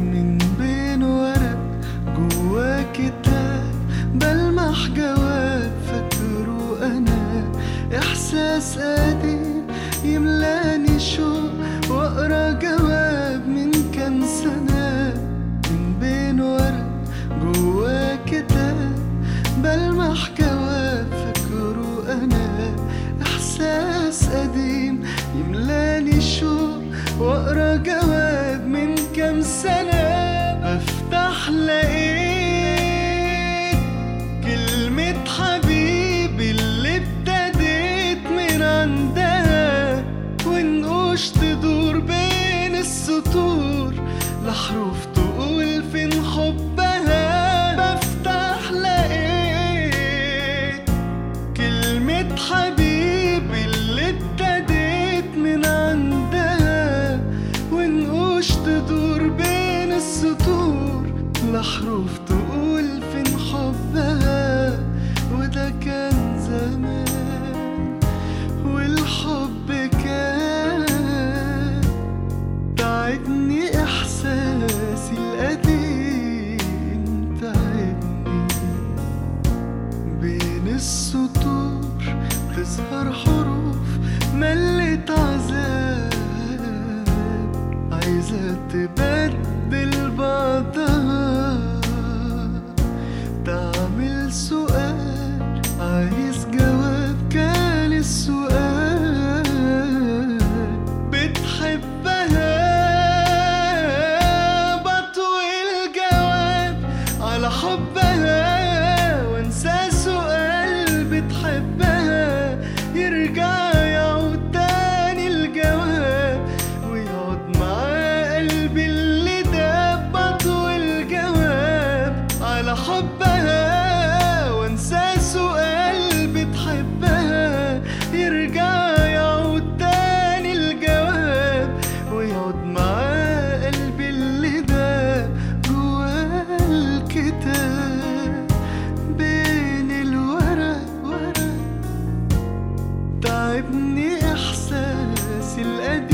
من بين ورق جوا كتاب بلمح جواب فاكره انا احساس قديم يملاني شوق واقرا جواب من كام سنه من بين ورق جوا كتاب بلمح جواب فاكره انا احساس قديم يملاني شوق واقرا جواب من كام سنه بفتح لقيت كلمة حبيبي اللي ابتديت من عندها ونقوش تدور بين السطور لحروف تقول فين حبها بفتح لقيت كلمة حبيبي اللي ابتديت من عندها ونقوش تدور بين السطور لحروف تقول فين حبها وده كان زمان والحب كان تعبني احساسي القديم تعبني بين السطور تظهر حروف ملت عذاب عايزة تبدل بعضها تعمل سؤال عايز جواب كان السؤال بتحبها بطوي الجواب على حبها وانسى سؤال بتحبها يرجع يعود تاني الجواب ويقعد مع قلبي اللي داب بطوي الجواب على حبها وانسى سؤال بتحبها يرجع يعود تاني الجواب ويقعد مع قلبي اللي داب جوا الكتاب بين الورق ورق تعبني احساسي القديم